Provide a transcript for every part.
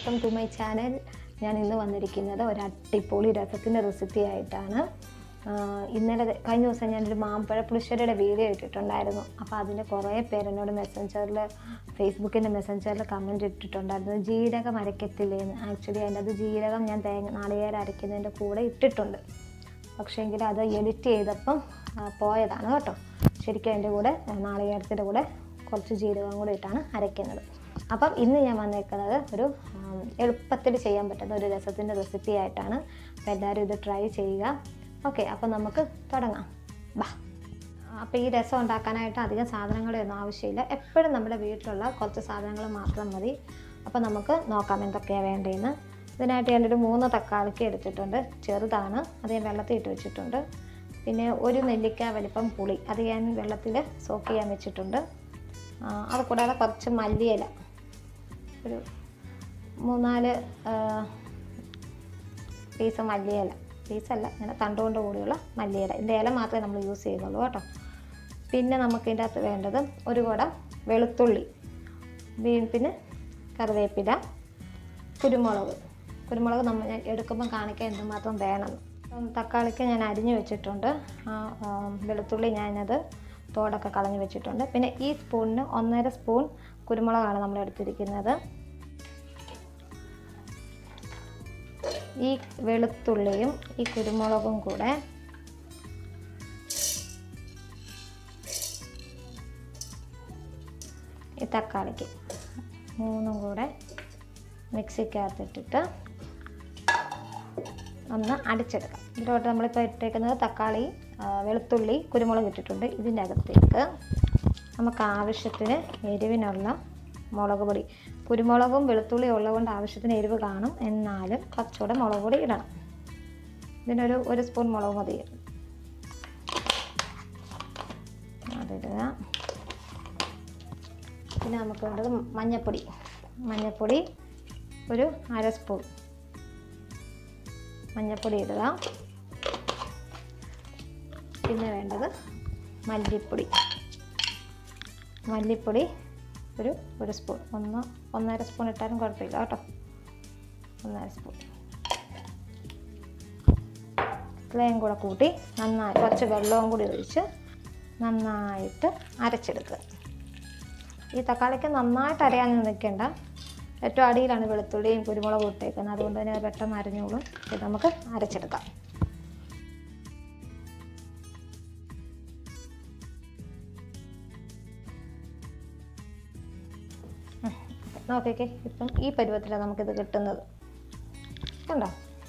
Welcome to my channel ഞാൻ ഇന്ന് വന്നിരിക്കുന്നത് ഒരു അട്ടിപ്പൊളി രസത്തിൻ്റെ റെസിപ്പി ആയിട്ടാണ് ആഹ് ഇന്നലെ ദേ- കഴിഞ്ഞ ദിവസം ഞാനൊരു മാമ്പഴ പുളിശ്ശേരിയുടെ വീഡിയോ ഇട്ടിട്ടുണ്ടായിരുന്നു അപ്പോൾ അതിൻ്റെ കുറേ പേര് എന്നോട് മെസ്സഞ്ചറിൽ ഫേസ്ബുക്കിൻ്റെ മെസ്സഞ്ചറിൽ കമൻറ്റ് ഇട്ടിട്ടുണ്ടായിരുന്നു ജീരകം അരക്കത്തില്ലേന്ന് ആക്ച്വലി അതിൻ്റെ അത് ജീരകം ഞാൻ തേങ്ങ നാളികേരം അരയ്ക്കുന്നതിൻ്റെ കൂടെ ഇട്ടിട്ടുണ്ട് പക്ഷേങ്കിൽ അത് എഡിറ്റ് ചെയ്തപ്പം ആ, പോയതാണ് കേട്ടോ ശരിക്കും അതിൻ്റെ കൂടെ ആ, നാളികേരത്തിൻ്റെ കൂടെ കുറച്ച് ജീരകം കൂടി ഇട്ടാണ് അരയ്ക്കുന്നത് അപ്പം ഇന്ന് ഞാൻ വന്നേക്കുന്നത് ഒരു ആം, എളുപ്പത്തിൽ ചെയ്യാൻ പറ്റുന്ന ഒരു രസത്തിൻ്റെ റെസിപ്പി ആയിട്ടാണ് അപ്പോൾ എല്ലാവരും ഇത് ട്രൈ ചെയ്യുക ഓക്കെ അപ്പം നമുക്ക് തുടങ്ങാം ബാ അപ്പോൾ ഈ രസം ഉണ്ടാക്കാനായിട്ട് അധികം സാധനങ്ങളൊന്നും ആവശ്യമില്ല എപ്പോഴും നമ്മുടെ വീട്ടിലുള്ള കുറച്ച് സാധനങ്ങൾ മാത്രം മതി അപ്പോൾ നമുക്ക് നോക്കാം എന്തൊക്കെയാണ് വേണ്ടതെന്ന് ഇതിനായിട്ട് ഞാനൊരു മൂന്ന് തക്കാളിക്ക് എടുത്തിട്ടുണ്ട് ചെറുതാണ് അത് ഞാൻ വെള്ളത്തിൽ ഇട്ട് വെച്ചിട്ടുണ്ട് പിന്നെ ഒരു നെല്ലിക്ക വലിപ്പം പുളി അത് ഞാൻ വെള്ളത്തിൽ സോക്ക് ചെയ്യാൻ വെച്ചിട്ടുണ്ട് ആ, അത് കൂടാതെ കുറച്ച് മല്ലിയില ഒരു മൂന്നാല് പീസ് മല്ലിയില പീസല്ല ഇങ്ങനെ തണ്ടുകൊണ്ട് കൂടിയുള്ള മല്ലിയില ഇതിൻ്റെ ഇല മാത്രമേ നമ്മൾ യൂസ് ചെയ്യുന്നുള്ളൂ കേട്ടോ പിന്നെ നമുക്ക് ഇതിൻ്റെ അകത്ത് വേണ്ടത് ഒരു കുടം വെളുത്തുള്ളി വീ- പിന്നെ കറിവേപ്പില കുരുമുളക് കുരുമുളക് നമ്മൾ ഞാൻ എടുക്കുമ്പോൾ കാണിക്കാൻ എന്തുമാത്രം വേണമെന്ന് അപ്പം തക്കാളിക്ക് ഞാൻ അരിഞ്ഞു വെച്ചിട്ടുണ്ട് ആ, ആ, വെളുത്തുള്ളി ഞാനത് തോടൊക്കെ കളഞ്ഞു വെച്ചിട്ടുണ്ട് പിന്നെ ഈ സ്പൂണിന് ഒന്നര സ്പൂൺ കുരുമുളകാണ് നമ്മൾ എടുത്തിരിക്കുന്നത് ഈ വെളുത്തുള്ളിയും ഈ കുരുമുളകും കൂടെ ഈ തക്കാളിക്ക് മൂന്നും കൂടെ മിക്സിക്കകത്തിട്ടിട്ട് ഒന്ന് അടിച്ചെടുക്കാം ഇതിലോട്ട് നമ്മളിപ്പോൾ ഇട്ടേക്കുന്നത് തക്കാളി ആ, വെളുത്തുള്ളി കുരുമുളക് ഇട്ടിട്ടുണ്ട് ഇതിൻ്റെ അകത്തേക്ക് നമുക്ക് ആവശ്യത്തിന് എരിവിനുള്ള മുളക് പൊടി കുരുമുളകും വെളുത്തുള്ളിയും ഉള്ളതുകൊണ്ട് ആവശ്യത്തിന് എരിവ് കാണും എന്നാലും കുറച്ചുകൂടെ മുളക് പൊടി ഇടണം ഇതിനൊരു ഒരു സ്പൂൺ മുളക് മതി അതിടുക പിന്നെ നമുക്ക് വേണ്ടത് മഞ്ഞൾപ്പൊടി മഞ്ഞൾപ്പൊടി ഒരു അര സ്പൂൺ മഞ്ഞൾപ്പൊടി ഇടുക പിന്നെ വേണ്ടത് മല്ലിപ്പൊടി മല്ലിപ്പൊടി ഒരു ഒരു സ്പൂൺ ഒന്ന് ഒന്നര സ്പൂൺ ഇട്ടാലും കുഴപ്പമില്ല കേട്ടോ ഒന്നര സ്പൂൺ ഇത്രയും കൂടെ കൂട്ടി നന്നായി കുറച്ച് വെള്ളവും കൂടി ഒഴിച്ച് നന്നായിട്ട് അരച്ചെടുക്കുക ഈ തക്കാളിക്ക് നന്നായിട്ട് അരയാനൊന്നും നിൽക്കേണ്ട ഏറ്റവും അടിയിലാണ് വെളുത്തുള്ളിയും കുരുമുളകും ഇട്ടേക്കുന്നത് അതുകൊണ്ട് തന്നെ അത് പെട്ടെന്ന് അരഞ്ഞോളും ഇത് നമുക്ക് അരച്ചെടുക്കാം ഉം. നോക്കിക്കേ ഇപ്പം ഈ പരുവത്തിലാണ് നമുക്കിത് കിട്ടുന്നത് കണ്ടോ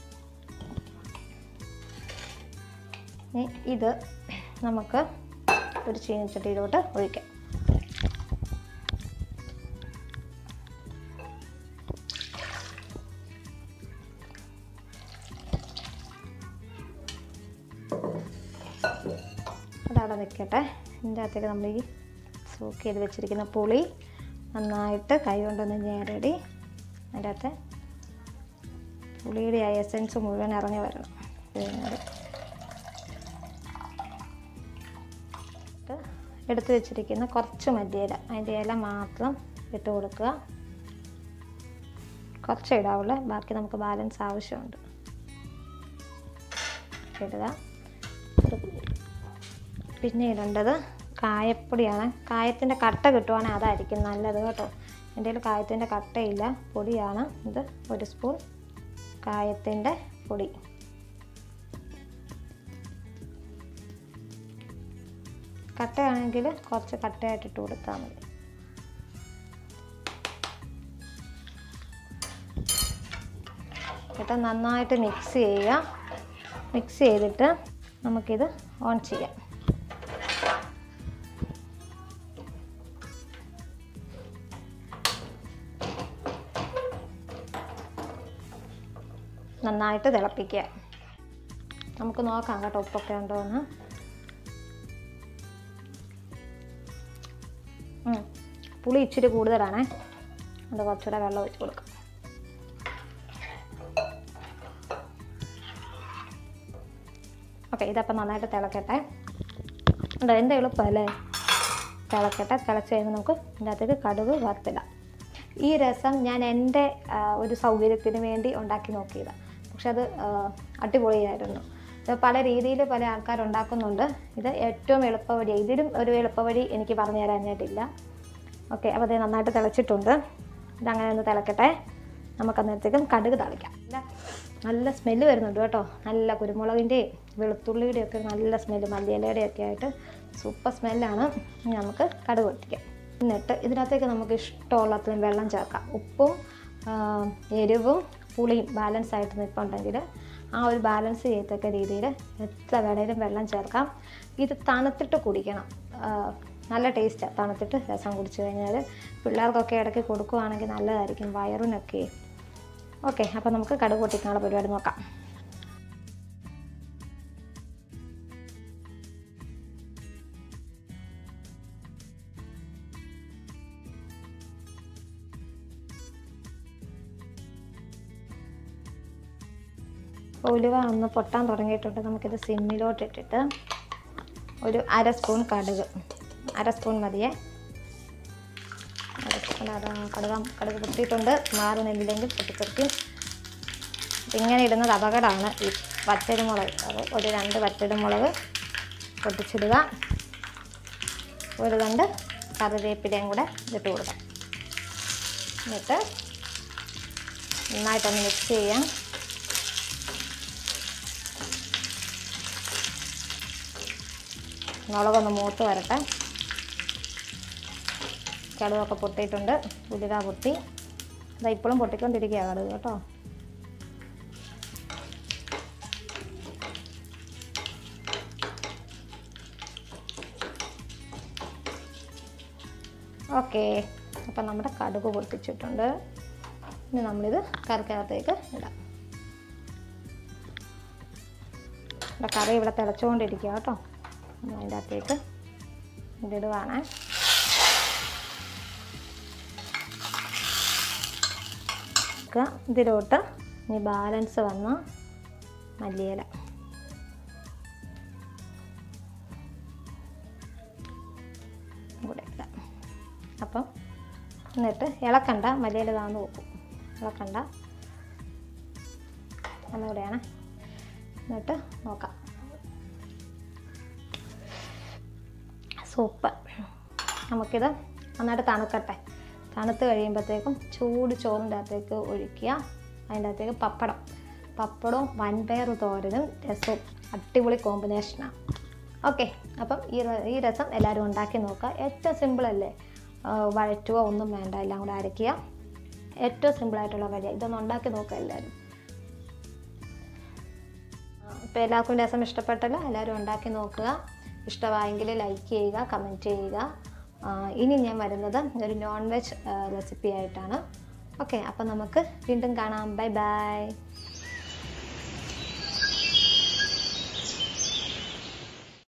ഇനി ഇത് നമുക്ക് ഒരു ചീനച്ചട്ടിയിലോട്ട് ഒഴിക്കാം അതവിടെ നിൽക്കട്ടെ ഇതിൻ്റെ അകത്തേക്ക് നമ്മൾ ഈ സോക്ക് ചെയ്ത് വെച്ചിരിക്കുന്ന പുളി നന്നായിട്ട് കൈ കൊണ്ടൊന്ന് ഞേരടി അതിൻ്റെ അകത്തെ പുളിയുടെ ആ എസൻസ് മുഴുവൻ ഇറങ്ങി വരണം ഇതിനകത്ത് എടുത്ത് വെച്ചിരിക്കുന്ന കുറച്ച് മല്ലിയില അതിൻ്റെ ഇല മാത്രം ഇട്ട് കൊടുക്കുക കുറച്ച് ഇടാവുള്ളൂ ബാക്കി നമുക്ക് ബാലൻസ് ആവശ്യമുണ്ട് ഇടുക പിന്നെ ഇടേണ്ടത് കായപ്പൊടിയാണ് കായത്തിൻ്റെ കട്ട കിട്ടുവാണെങ്കിൽ അതായിരിക്കും നല്ലത് കേട്ടോ എൻ്റെ കയ്യിൽ കായത്തിൻ്റെ കട്ടയില്ല പൊടിയാണ് ഇത് ഒരു സ്പൂൺ കായത്തിൻ്റെ പൊടി കട്ടയാണെങ്കിൽ കുറച്ച് കട്ടയായിട്ട് ഇട്ട് കൊടുത്താൽ മതി എന്നിട്ട് നന്നായിട്ട് മിക്സ് ചെയ്യുക മിക്സ് ചെയ്തിട്ട് നമുക്കിത് ഓൺ ചെയ്യാം നന്നായിട്ട് തിളപ്പിക്കുക നമുക്ക് നോക്കാം കേട്ടോ ഉപ്പൊക്കെ ഉണ്ടോ എന്ന് ഉം. പുളി ഇച്ചിരി കൂടുതലാണേ അത് കുറച്ചുകൂടെ വെള്ളം ഒഴിച്ച് കൊടുക്കാം ഓക്കെ ഇതപ്പം നന്നായിട്ട് തിളക്കട്ടെ ഉണ്ടോ എന്ത് എളുപ്പമല്ലേ തിളക്കട്ടെ തിളച്ച് കഴിയുമ്പോൾ നമുക്ക് ഇതിൻ്റെ അകത്തേക്ക് കടുക് വറുത്തിടാം ഈ രസം ഞാൻ എൻ്റെ ആ, ഒരു സൗകര്യത്തിന് വേണ്ടി ഉണ്ടാക്കി നോക്കിയതാണ് പക്ഷെ അത് ആ, അടിപൊളിയായിരുന്നു ഇത് പല രീതിയിൽ പല ആൾക്കാർ ഉണ്ടാക്കുന്നുണ്ട് ഇത് ഏറ്റവും എളുപ്പവഴി ഇതിലും ഒരു എളുപ്പവഴി എനിക്ക് പറഞ്ഞു തരാനായിട്ടില്ല ഓക്കെ അപ്പോൾ അത് നന്നായിട്ട് തിളച്ചിട്ടുണ്ട് ഇതങ്ങനെ ഒന്ന് തിളക്കട്ടെ നമുക്ക് അന്നേരത്തേക്കും കടുക് തളിക്കാം നല്ല നല്ല സ്മെല്ല് വരുന്നുണ്ട് കേട്ടോ നല്ല കുരുമുളകിൻ്റെയും വെളുത്തുള്ളിയുടെയും ഒക്കെ നല്ല സ്മെല്ല് മല്ലിയിലയുടെയും ഒക്കെ ആയിട്ട് സൂപ്പർ സ്മെല്ലാണ് ഇനി നമുക്ക് കടുക് പൊട്ടിക്കാം എന്നിട്ട് ഇതിനകത്തേക്ക് നമുക്ക് ഇഷ്ടമുള്ള അത്രയും വെള്ളം ചേർക്കാം ഉപ്പും ആ, എരിവും പുളിയും ബാലൻസ് ആയിട്ട് നിൽപ്പുണ്ടെങ്കിൽ ആ ഒരു ബാലൻസ് ചെയ്യത്തക്ക രീതിയിൽ എത്ര വേണേലും വെള്ളം ചേർക്കാം ഇത് തണുത്തിട്ട് കുടിക്കണം ആ, നല്ല ടേസ്റ്റാണ് തണുത്തിട്ട് രസം കുടിച്ചു കഴിഞ്ഞാൽ പിള്ളേർക്കൊക്കെ ഇടയ്ക്ക് കൊടുക്കുവാണെങ്കിൽ നല്ലതായിരിക്കും വയറിനൊക്കെ ഓക്കെ അപ്പോൾ നമുക്ക് കടുക് പൊട്ടിക്കാനുള്ള പരിപാടി നോക്കാം ഉലുവ ഒന്ന് പൊട്ടാൻ തുടങ്ങിയിട്ടുണ്ട് നമുക്കിത് സിമ്മിലോട്ട് ഇട്ടിട്ട് ഒരു അര സ്പൂൺ കടുക് അര സ്പൂൺ മതിയേ അര സ്പൂൺ അത് കടുക കടുക് പൊട്ടിയിട്ടുണ്ട് മാറുന്നില്ലെങ്കിൽ പൊട്ടിത്തെറിക്കും ഇങ്ങനെ ഇടുന്നത് അപകടമാണ് ഈ വറ്റൽമുളക് അത് ഒരു രണ്ട് വറ്റൽമുളക് പൊട്ടിച്ചിടുക ഒരു രണ്ട് കറിവേപ്പിലയും കൂടെ ഇട്ട് കൊടുക്കാം എന്നിട്ട് നന്നായിട്ടൊന്ന് മിക്സ് ചെയ്യാം മുളകൊന്ന് മൂത്ത് വരട്ടെ കടുകൊക്കെ പൊട്ടിയിട്ടുണ്ട് ഉലുക പൊട്ടി ഇതാ ഇപ്പോഴും പൊട്ടിക്കൊണ്ടിരിക്കുക കടുക് കേട്ടോ ഓക്കെ അപ്പം നമ്മുടെ കടുക് പൊട്ടിച്ചിട്ടുണ്ട് ഇനി നമ്മളിത് കറിക്കകത്തേക്ക് ഇടാം ഇവിടെ കറി ഇവിടെ തിളച്ചുകൊണ്ടിരിക്കുക കേട്ടോ നമ്മൾ അതിൻ്റെ അകത്തേക്ക് ഇതിടുവാണ് ഇതിലോട്ട് ഇനി ബാലൻസ് വന്ന മല്ലിയില കൂടെ ഇടാം അപ്പം എന്നിട്ട് ഇളക്കണ്ട മല്ലിയില താന്ന് പോകും ഇളക്കണ്ട ഒന്നുകൂടെയാണ് എന്നിട്ട് നോക്കാം സൂപ്പർ നമുക്കിത് നന്നായിട്ട് തണുക്കട്ടെ തണുത്ത് കഴിയുമ്പോഴത്തേക്കും ചൂട് ചോറിൻ്റെ അകത്തേക്ക് ഒഴിക്കുക അതിൻ്റെ അകത്തേക്ക് പപ്പടം പപ്പടവും വൻപയർ തോരനും രസവും അടിപൊളി കോമ്പിനേഷനാണ് ഓക്കെ അപ്പം ഈ ര- ഈ രസം എല്ലാവരും ഉണ്ടാക്കി നോക്കുക ഏറ്റവും സിമ്പിളല്ലേ വഴറ്റുക ഒന്നും വേണ്ട എല്ലാം കൂടെ അരയ്ക്കുക ഏറ്റവും സിമ്പിളായിട്ടുള്ള വഴിയാണ് ഇതൊന്ന് ഉണ്ടാക്കി നോക്കുക എല്ലാവരും ഇപ്പോൾ എല്ലാവർക്കും രസം ഇഷ്ടപ്പെട്ടല്ലോ എല്ലാവരും ഉണ്ടാക്കി നോക്കുക ഇഷ്ടമായെങ്കിൽ ലൈക്ക് ചെയ്യുക കമൻറ്റ് ചെയ്യുക ആ, ഇനി ഞാൻ വരുന്നത് ഒരു നോൺ വെജ് റെസിപ്പി ആയിട്ടാണ് ഓക്കെ അപ്പം നമുക്ക് വീണ്ടും കാണാം ബൈ ബൈ